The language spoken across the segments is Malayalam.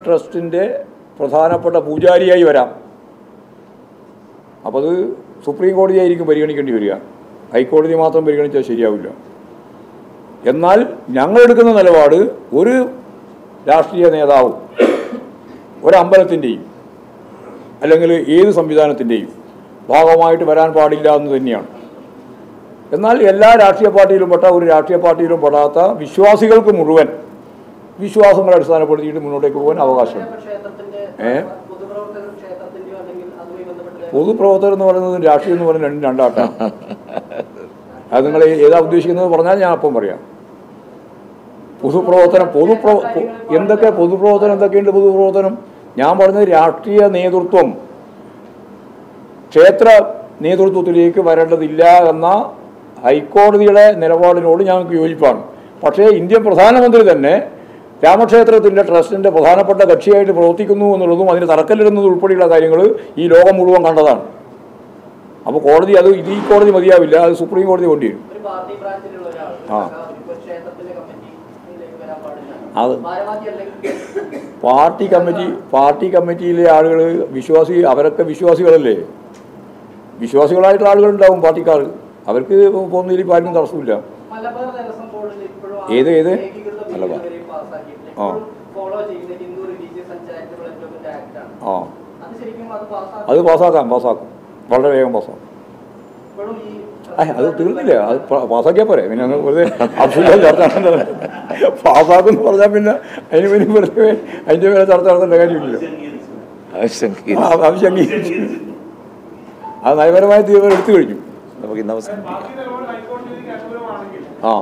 ട്രസ്റ്റിൻ്റെ പ്രധാനപ്പെട്ട പൂജാരിയായി വരാം അപ്പോൾ അത് സുപ്രീം കോടതിയായിരിക്കും പരിഗണിക്കേണ്ടി വരിക ഹൈക്കോടതി മാത്രം പരിഗണിച്ചാൽ ശരിയാവില്ല എന്നാൽ ഞങ്ങളെടുക്കുന്ന നിലപാട് ഒരു രാഷ്ട്രീയ നേതാവും ഒരമ്പലത്തിൻ്റെയും അല്ലെങ്കിൽ ഏത് സംവിധാനത്തിൻ്റെയും ഭാഗമായിട്ട് വരാൻ പാടില്ല എന്ന് തന്നെയാണ് എന്നാൽ എല്ലാ രാഷ്ട്രീയ പാർട്ടിയിലും പെട്ട ഒരു രാഷ്ട്രീയ പാർട്ടിയിലും പെടാത്ത വിശ്വാസികൾക്ക് മുഴുവൻ വിശ്വാസങ്ങളെ അടിസ്ഥാനപ്പെടുത്തിയിട്ട് മുന്നോട്ടേക്ക് പോകാൻ അവകാശമുണ്ട് ക്ഷേത്രത്തിന്റെ ഏ? പൊതുപ്രവർത്തകർ ക്ഷേത്രത്തിന്റെയോ അല്ലെങ്കിൽ അതുമായി ബന്ധപ്പെട്ട് പൊതുപ്രവർത്തകർ എന്ന് പറയുന്നത് രാഷ്ട്രീയം എന്ന് പറയുന്നത് രണ്ടും രണ്ടാട്ടാണ് അത് നിങ്ങൾ ഏതാ ഉദ്ദേശിക്കുന്നത് പറഞ്ഞാൽ ഞാൻ അപ്പം പറയാം പൊതുപ്രവർത്തനം പൊതുപ്രവ പൊ- എന്തൊക്കെ പൊതുപ്രവർത്തനം എന്തൊക്കെയുണ്ട് പൊതുപ്രവർത്തനം ഞാൻ പറഞ്ഞത് രാഷ്ട്രീയ നേതൃത്വം ക്ഷേത്ര നേതൃത്വത്തിലേക്ക് വരേണ്ടതില്ല എന്ന ഹൈക്കോടതിയുടെ നിലപാടിനോട് ഞങ്ങൾക്ക് യോജിപ്പാണ് പക്ഷേ ഇന്ത്യൻ പ്രധാനമന്ത്രി തന്നെ രാമക്ഷേത്രത്തിൻ്റെ ട്രസ്റ്റിൻ്റെ പ്രധാനപ്പെട്ട കക്ഷിയായിട്ട് പ്രവർത്തിക്കുന്നു എന്നുള്ളതും അതിന് തറക്കല്ലിടുന്നത് ഉൾപ്പെടെയുള്ള കാര്യങ്ങൾ ഈ ലോകം മുഴുവൻ കണ്ടതാണ് അപ്പോൾ കോടതി അത് ഇത് ഈ കോടതി മതിയാവില്ല അത് സുപ്രീം കോടതി കൊണ്ടി വരും ഒരു പാർട്ടി ബ്രാഞ്ചിലുള്ള ഒരാൾ ആ. ഇപ്പൊ ക്ഷേത്രത്തിന്റെ കമ്മിറ്റിയിലേക്ക് വരാൻ പാടില്ല അത് ഭാരവാഹി അല്ലെങ്കിൽ പാർട്ടി കമ്മിറ്റി പാർട്ടി കമ്മിറ്റിയിലെ ആളുകൾ വിശ്വാസി അവരൊക്കെ വിശ്വാസികളല്ലേ വിശ്വാസികളായിട്ടുള്ള ആളുകളുണ്ടാവും പാർട്ടിക്കാർ അവർക്ക് പോകുന്നതിൽ ഇപ്പം ആർക്കും തടസ്സമില്ല മലബാർ ദേവസ്വം ബോർഡിൽ ഇപ്പോഴും ആ ഏത് ഏത്? ഏകീകൃത ബില്ല് മലബാർ. ഇതുവരെയും പാസ്സാക്കിയിട്ടില്ല. ആ. ഇപ്പോഴും ഫോളോ ചെയ്യുന്ന Hindu religious and charitable development act ആണ് ആ അത് ശരിക്കും അത് പാസ്സാക്കി അത് പാസ്സാക്കാം പാസ്സാക്കും വളരെ വേഗം പാസ്സാക്കും ഇപ്പോഴും ഈ ഏ അത് തീർന്നില്ല അത് പ- പാസ്സാക്കിയാൽ പോരെ പിന്നെ അങ്ങ് വെറുതെ അബ്ദുള്ള ചർച്ച നടത്തണ്ട പാസ്സാക്കും എന്ന് പറഞ്ഞാൽ പിന്നെ അതിന് പിന്നെ വെറുതെ അതിൻ്റെ മേലെ ചർച്ച നടത്തേണ്ട കാര്യമില്ലല്ലോ ആവശ്യം ആ, ആവശ്യം അംഗീകരിച്ചു അത് നയപരമായ തീരുമാനം എടുത്തു കഴിഞ്ഞു നമുക്ക് ഇന്ന് അവസാനിപ്പിക്കാം ആ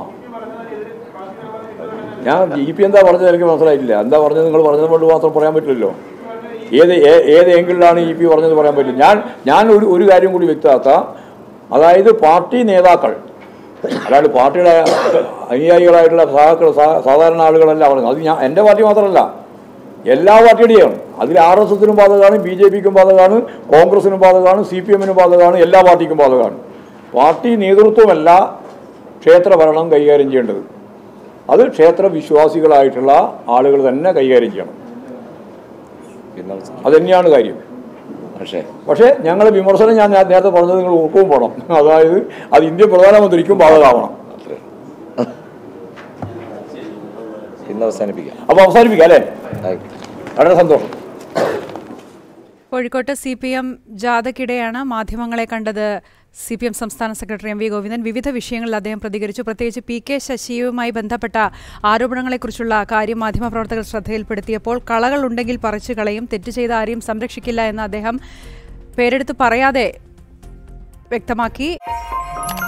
ഞാൻ ഇ പി എന്താ പറഞ്ഞത് എനിക്ക് മനസ്സിലായിട്ടില്ല എന്താ പറഞ്ഞത് നിങ്ങൾ പറഞ്ഞത് കൊണ്ട് മാത്രം പറയാൻ പറ്റില്ലല്ലോ ഏത് ഏ- ഏത് ഏങ്കിളിലാണ് ഇ പി പറഞ്ഞത് പറയാൻ പറ്റില്ല ഞാൻ ഞാൻ ഒരു ഒരു കാര്യം കൂടി വ്യക്തമാക്കാം അതായത് പാർട്ടി നേതാക്കൾ അല്ലാണ്ട് പാർട്ടിയുടെ അനുയായികളായിട്ടുള്ള സഹാക്കൾ സാ- സാധാരണ ആളുകളല്ല പറഞ്ഞത് അത് ഞാൻ എൻ്റെ പാർട്ടി മാത്രമല്ല എല്ലാ പാർട്ടിയുടെയും അതിൽ ആർ എസ് എസിനും ബാധകമാണ് ബി ജെ പിക്കും ബാധകമാണ് കോൺഗ്രസിനും ബാധകമാണ് സി പി എമ്മിനും ബാധകമാണ് എല്ലാ പാർട്ടിക്കും ബാധകമാണ് പാർട്ടി നേതൃത്വമല്ല ക്ഷേത്ര ഭരണം കൈകാര്യം ചെയ്യേണ്ടത് അത് ക്ഷേത്ര വിശ്വാസികളായിട്ടുള്ള ആളുകൾ തന്നെ കൈകാര്യം ചെയ്യണം ഇന്ന് അവസാനം അത് തന്നെയാണ് കാര്യം പക്ഷേ പക്ഷേ ഞങ്ങൾ വിമർശനം ഞാൻ നേ- നേരത്തെ പറഞ്ഞത് നിങ്ങൾ ഓർക്കുകയും പോകണം അതായത് അത് ഇന്ത്യൻ പ്രധാനമന്ത്രിക്കും ബാധകമാവണം അത്രേ ഇന്ന് അവസാനിപ്പിക്കാം അപ്പോൾ അവസാനിപ്പിക്കാം അല്ലേ ആയിക്കോട്ടെ വളരെ സന്തോഷം കോഴിക്കോട്ട് സി പി എം ജാഥയ്ക്കിടെയാണ് മാധ്യമങ്ങളെ കണ്ടത് സി പി എം സംസ്ഥാന സെക്രട്ടറി എം വി ഗോവിന്ദൻ വിവിധ വിഷയങ്ങളിൽ അദ്ദേഹം പ്രതികരിച്ചു പ്രത്യേകിച്ച് പി കെ ശശിയുമായി ബന്ധപ്പെട്ട ആരോപണങ്ങളെക്കുറിച്ചുള്ള കാര്യം മാധ്യമപ്രവർത്തകർ ശ്രദ്ധയിൽപ്പെടുത്തിയപ്പോൾ കളകൾ ഉണ്ടെങ്കിൽ പറിച്ചു കളയും തെറ്റ് ചെയ്ത ആരെയും സംരക്ഷിക്കില്ല എന്ന് അദ്ദേഹം പേരെടുത്ത് പറയാതെ വ്യക്തമാക്കി